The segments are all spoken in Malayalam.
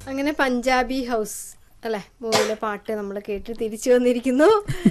അങ്ങനെ പഞ്ചാബി ഹൗസ് അല്ലെ മൂവിയിലെ പാട്ട് നമ്മൾ കേട്ട് തിരിച്ചു വന്നിരിക്കുന്നു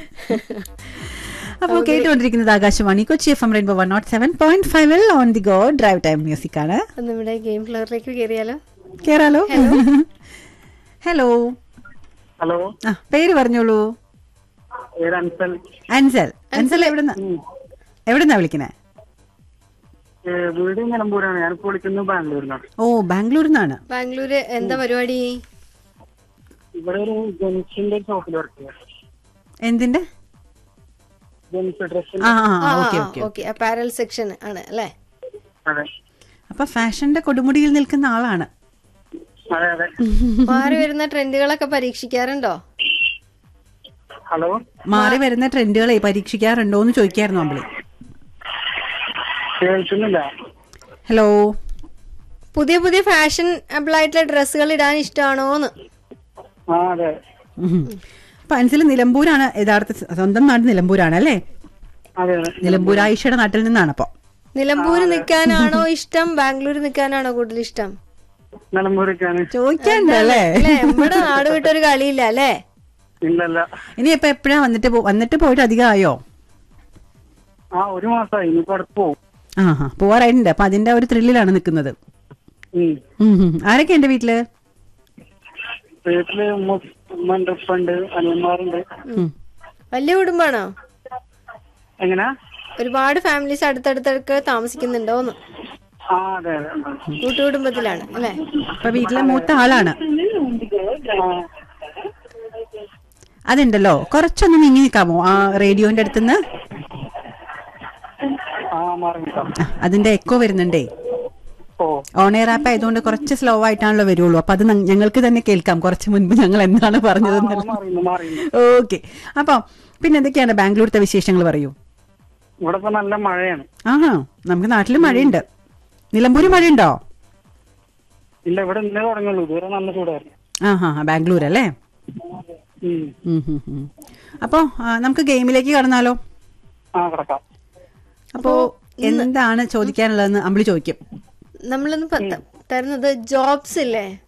അപ്പോൾ കേട്ടുകൊണ്ടിരിക്കുന്നത് Akashvani Kochi F M rainbow one naught seven point ഫൈവിൽ on the go drive time music ആണ് അപ്പൊ നമ്മുടെ ഗെയിം ഫ്ലോറിലേക്ക് കയറിയാലോ കേറാലോ ഹലോ ഹലോ ആ പേര് പറഞ്ഞോളൂ പേര് അൻസൽ അൻസൽ അൻസൽ എവിടുന്ന എവിടുന്നാ വിളിക്കണേ ഏ, വീട് നിലമ്പൂരാണ് ഞാനിപ്പോ വിളിക്കുന്നത് ബാംഗ്ലൂരിലാണ് ഓ ബാംഗ്ലൂരിൽ നിന്നാണ് ബാംഗ്ലൂര് എന്താ പരിപാടി ഇവിടെ ഒരു ജെൻസിന്റെ ഷോപ്പിൽ വർക്ക് ചെയ്യാം എന്തിന്റെ ജെൻസ് ഡ്രസ്സിൽ ആ ആ okay okay okay apparel section ആണ് അല്ലേ അതെ അപ്പൊ ഫാഷന്റെ കൊടുമുടിയിൽ നിൽക്കുന്ന ആളാണ് അതെ അതെ മാറി വരുന്ന ട്രെൻഡുകളൊക്കെ പരീക്ഷിക്കാറുണ്ടോ ഹലോ മാറി വരുന്ന ട്രെൻഡുകളെ പരീക്ഷിക്കാറുണ്ടോ എന്ന് ചോദിക്കായിരുന്നു അമ്പിളി കേൾക്കുന്നില്ല ഹലോ പുതിയ പുതിയ ഫാഷൻ ആയിട്ടുള്ള ഡ്രസ്സുകൾ ഇടാൻ ഇഷ്ടമാണോന്ന് ആ അതെ ഉം. അപ്പൊ അൻസൽ നിലമ്പൂരാണ് യഥാർത്ഥ സ്വന്തം നാട് നിലമ്പൂരാണ് അല്ലേ അതെ അതെ നിലമ്പൂർ ആയിഷയുടെ നാട്ടിൽ നിന്നാണ് അപ്പൊ നിലമ്പൂര് നിൽക്കാനാണോ ഇഷ്ടം ബാംഗ്ലൂർ നിൽക്കാനാണോ കൂടുതൽ ഇഷ്ടം നിലമ്പൂരൊക്കെയാണ് ചോദിക്കണ്ടല്ലേ അല്ലേ നമ്മുടെ നാട് വിട്ടൊരു കളിയില്ല അല്ലേ ഇല്ലല്ല ഇനി ഇപ്പൊ എപ്പോഴാ വന്നിട്ട് പോ- വന്നിട്ട് പോയിട്ട് അധികം ആയോ ആ ഒരു മാസമായി ഇനിയിപ്പോ അടുത്ത് പോവും ആ ഹാ പോവാറായിട്ടുണ്ട് അപ്പൊ അതിന്റെ ഒരു ത്രില്ലിലാണ് നിൽക്കുന്നത് ഉം. ഉം, ഉം. ആരൊക്കെ ഉണ്ട് വീട്ടില് വീട്ടില് ഉമ്മ ഉമ്മ ഉണ്ട് ഉപ്പ ഉണ്ട് അനിയന്മാരുണ്ട് ഉം. വലിയ കുടുംബാണോ എങ്ങനെ ഒരുപാട് ഫാമിലീസ് അടുത്തടുത്തൊക്കെ താമസിക്കുന്നുണ്ടോന്ന് ആ അതെ അതെ കൂട്ടുകുടുംബത്തിലാണ് അല്ലേ അപ്പൊ വീട്ടിലെ മൂത്ത ആളാണ് ആ, അതുണ്ടല്ലോ കുറച്ചൊന്ന് നീങ്ങി നിൽക്കാമോ ആ റേഡിയോന്റെ അടുത്തുനിന്ന് ആ മാറി നിൽക്കാം ആ, അതിന്റെ എക്കോ വരുന്നുണ്ടേ ഓ ഓൺ എയർ ആപ്പ് ആയതുകൊണ്ട് കുറച്ച് സ്ലോ ആയിട്ടാണല്ലോ വരുള്ളൂ അപ്പൊ അത് ന- ഞങ്ങൾക്ക് തന്നെ കേൾക്കാം കുറച്ച് മുൻപ് ഞങ്ങൾ എന്താണ് പറഞ്ഞതെന്ന് മാറിയുന്നു മാറിയുന്നു ഓക്കെ അപ്പൊ പിന്നെ എന്തൊക്കെയാണ് ബാംഗ്ലൂരത്തെ വിശേഷങ്ങൾ പറയൂ ഇവിടെ ഇപ്പൊ നല്ല മഴയാണ് ആഹാ നമുക്ക് നാട്ടിൽ മഴയുണ്ട് നിലമ്പൂര് മഴയുണ്ടോ ഇല്ല ഇവിടെ ഇന്നേ തുടങ്ങുള്ളൂ ഇതുവരെ നല്ല ചൂടായിരുന്നു ആഹാ ബാംഗ്ലൂർ അല്ലേ ഉം. ഉം, ഉം, ഉം. അപ്പോ ആ, നമുക്ക് ഗെയിമിലേക്ക് കടന്നാലോ ആ കിടക്കാം അപ്പോ എന്താണ് ചോദിക്കാനുള്ളതെന്ന് അമ്പിളി ചോദിക്കും നമ്മളിന്ന് പ- തരുന്നത് ജോബ്സ് ഇല്ലേ